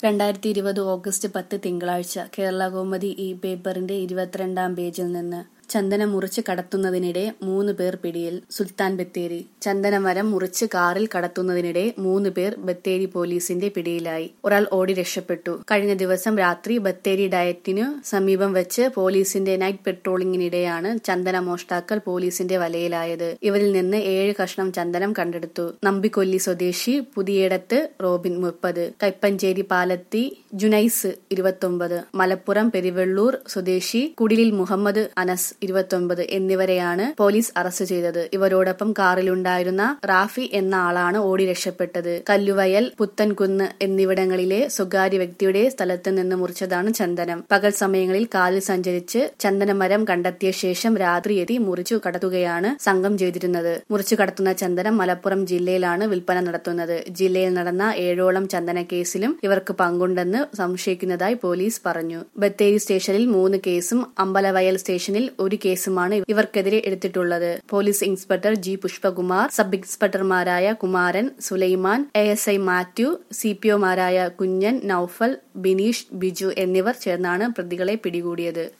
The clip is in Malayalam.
രണ്ടായിരത്തി ഇരുപത് ഓഗസ്റ്റ് പത്ത് തിങ്കളാഴ്ച കേരള കൗമുദി ഈ പേപ്പറിന്റെ ഇരുപത്തിരണ്ടാം പേജിൽ നിന്ന് ചന്ദനം മുറിച്ച് കടത്തുന്നതിനിടെ മൂന്ന് പേർ പിടിയിൽ സുൽത്താൻ ബത്തേരി ചന്ദനമരം മുറിച്ച് കാറിൽ കടത്തുന്നതിനിടെ മൂന്ന് പേർ ബത്തേരി പോലീസിന്റെ പിടിയിലായി ഒരാൾ ഓടി രക്ഷപ്പെട്ടു കഴിഞ്ഞ ദിവസം രാത്രി ബത്തേരി ഡയറ്റിനു സമീപം വെച്ച് പോലീസിന്റെ നൈറ്റ് പെട്രോളിംഗിനിടെയാണ് ചന്ദന മോഷ്ടാക്കൾ പോലീസിന്റെ വലയിലായത് ഇവരിൽ നിന്ന് ഏഴ് കഷ്ണം ചന്ദനം കണ്ടെടുത്തു നമ്പിക്കൊല്ലി സ്വദേശി പുതിയടത്ത് റോബിൻ മുപ്പത് കൈപ്പഞ്ചേരി പാലത്തി ജുനൈസ് ഇരുപത്തൊമ്പത് മലപ്പുറം പെരുവെള്ളൂർ സ്വദേശി കുടിലിൽ മുഹമ്മദ് അനസ് ഇരുപത്തൊമ്പത് എന്നിവരെയാണ് പോലീസ് അറസ്റ്റ് ചെയ്തത് ഇവരോടൊപ്പം കാറിലുണ്ടായിരുന്ന റാഫി എന്ന ആളാണ് ഓടി രക്ഷപ്പെട്ടത് കല്ലുവയൽ പുത്തൻകുന്ന് എന്നിവിടങ്ങളിലെ സ്വകാര്യ വ്യക്തിയുടെ സ്ഥലത്ത് നിന്ന് മുറിച്ചതാണ് ചന്ദനം പകൽ സമയങ്ങളിൽ കാലിൽ സഞ്ചരിച്ച് ചന്ദനമരം കണ്ടെത്തിയ ശേഷം രാത്രി എത്തി മുറിച്ചു കടത്തുകയാണ് സംഘം ചെയ്തിരുന്നത് മുറിച്ചു കടത്തുന്ന ചന്ദനം മലപ്പുറം ജില്ലയിലാണ് വിൽപ്പന നടത്തുന്നത് ജില്ലയിൽ നടന്ന ഏഴോളം ചന്ദന കേസിലും ഇവർക്ക് പങ്കുണ്ടെന്ന് സംശയിക്കുന്നതായി പോലീസ് പറഞ്ഞു ബത്തേരി സ്റ്റേഷനിൽ മൂന്ന് കേസും അമ്പലവയൽ സ്റ്റേഷനിൽ ഒരു കേസുമാണ് ഇവർക്കെതിരെ എടുത്തിട്ടുള്ളത് police inspector G Pushpakumar sub ഇൻസ്പെക്ടർമാരായ Kumaran Sulaiman A S I Mathew C P ഒമാരായ കുഞ്ഞൻ നൌഫൽ ബിനീഷ് ബിജു എന്നിവർ ചേർന്നാണ് പ്രതികളെ പിടികൂടിയത്